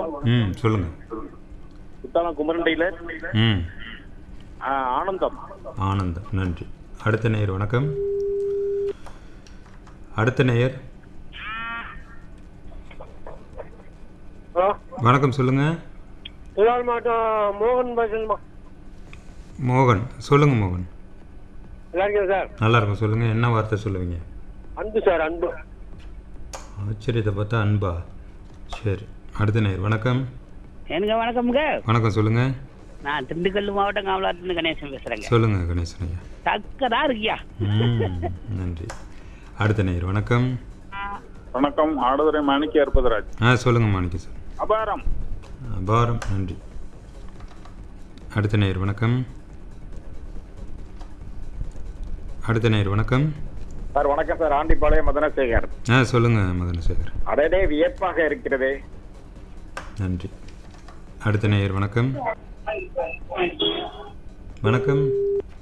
ம் சொல்லுங்கள் குத்தாலம் குமரன் டெய்லர் ம் ஆ, ஆனந்தம் ஆனந்தம் நன்றி அடுத்த நேயர் வணக்கம் அடுத்த நேயர் ஹலோ வணக்கம் சொல்லுங்கள் திருவாரூர் மாவட்டம் மோகன் பேசுமா மோகன் சொல்லுங்கள் மோகன் நல்லா இருக்கேன் சார் நல்லா இருக்கும் சொல்லுங்கள் என்ன வார்த்தை சொல்லுவீங்க அன்பு சார் அன்பு ஆச்சரியத்தை பார்த்தா அன்பா சரி அடுத்த நேயர் வணக்கம் எனக்கு வணக்கம்ங்க வணக்கம் சொல்லுங்கள் நான் திண்டுக்கல் மாவட்டம் காமலாத்துலேருந்து கணேசன் பேசுகிறேங்க சொல்லுங்கள் கணேசன் ஐயா சக்கரா இருக்கியா ம் நன்றி அடுத்த நேயர் வணக்கம் வணக்கம் ஆடுதுறை மாணிக்க அற்பதராஜ் ஆ சொல்லுங்கள் மாணிக்க சார் அபாரம் அபாரம் நன்றி அடுத்த நேயர் வணக்கம் அடுத்த நேயர் வணக்கம் சார் வணக்கம் சார் ஆண்டிப்பாளையம் மதனசேகர் ஆ சொல்லுங்கள் மதனசேகர் அடடே வியப்பாக இருக்கிறதே நன்றி அடுத்த நேயர் வணக்கம் வணக்கம்